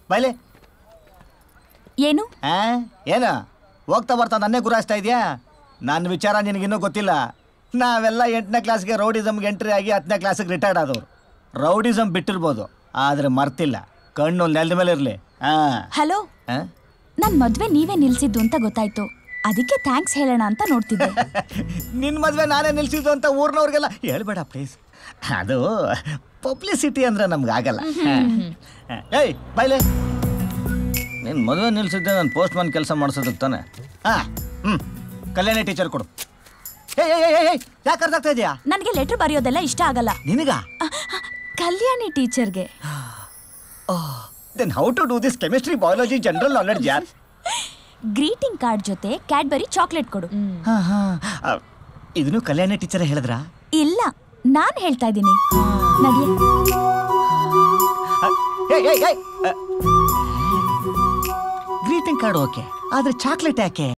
ಬೈಲೆ ಏನು ಆ ಏನ ಹೋಗ್ತಾ ಬರ್ತಾ ನನ್ನೇ ಗುರಾಯಿಸ್ತಾ ಇದೆಯಾ ನನ್ನ ವಿಚಾರ ನಿನಗಿನ್ನೂ ಗೊತ್ತಿಲ್ಲ ನಾವೆಲ್ಲ ಎಂಟನೇ ಕ್ಲಾಸ್ಗೆ ರೌಡಿಸಮ್ಗೆ ಎಂಟ್ರಿ ಆಗಿ ಹತ್ತನೇ ಕ್ಲಾಸಿಗೆ ರಿಟೈರ್ಡ್ ಆದವ್ರು ರೌಡಿಸಮ್ ಬಿಟ್ಟಿರ್ಬೋದು ಆದರೆ ಮರ್ತಿಲ್ಲ ಕಣ್ಣು ನೆಲದ ಮೇಲೆ ಇರಲಿ ಹಾಂ ಹಲೋ ನನ್ ಮದ್ವೆ ನೀವೇ ನಿಲ್ಸಿದ್ದು ಅಂತ ಗೊತ್ತಾಯ್ತು ಅದಕ್ಕೆ ಥ್ಯಾಂಕ್ಸ್ ಹೇಳೋಣ ಅಂತ ನೋಡ್ತಿದ್ದೆ ನಿನ್ನ ಮದುವೆ ನಾನೇ ನಿಲ್ಸಿದ್ದು ಅಂತ ಊರ್ನವ್ರಿಗೆಲ್ಲ ಹೇಳ್ಬೇಡ ಪ್ಲೀಸ್ ಅದು ಪಬ್ಲಿಸಿಟಿ ಅಂದ್ರೆ ನಮ್ಗೆ ಆಗಲ್ಲ ಏಯ್ ಬೈಲೆ ನಿನ್ನ ಮದುವೆ ನಿಲ್ಸಿದ್ದೆ ನಾನು ಪೋಸ್ಟ್ ಮ್ಯಾನ್ ಕೆಲಸ ಮಾಡಿಸೋದಕ್ಕೆ ತಾನೆ ಹಾಂ ಹ್ಞೂ ಕಲ್ಯಾಣಿ ಟೀಚರ್ ಕೊಡು ಏಯ್ ಏಯ್ ಏಯ್ ಏಯ್ ಯಾಕೆ ಅರ್ಧಾಗ್ತಾ ಇದೆಯಾ ನನಗೆ ಲೆಟರ್ ಬರೆಯೋದೆಲ್ಲ ಇಷ್ಟ ಆಗಲ್ಲ ನಿನಗ ಕಲ್ಯಾಣಿ ಟೀಚರ್ಗೆ then how to do this chemistry biology general knowledge ಯಾರ್ ಗ್ರೀಟಿಂಗ್ ಕಾರ್ಡ್ ಜೊತೆ ಕ್ಯಾಡ್ಬರಿ ಚಾಕ್ಲೇಟ್ ಕೊಡು ಹಾಂ ಹಾಂ ಇದನ್ನು ಕಲ್ಯಾಣಿ ಟೀಚರ್ ಹೇಳಿದ್ರಾ ಇಲ್ಲ ನಾನ್ ಹೇಳ್ತಾ ಇದ್ದೀನಿ ನಡಿಯೇ ಗ್ರೀಟಿಂಗ್ ಕಾರ್ಡ್ ಓಕೆ ಆದ್ರೆ ಚಾಕ್ಲೇಟ್ ಯಾಕೆ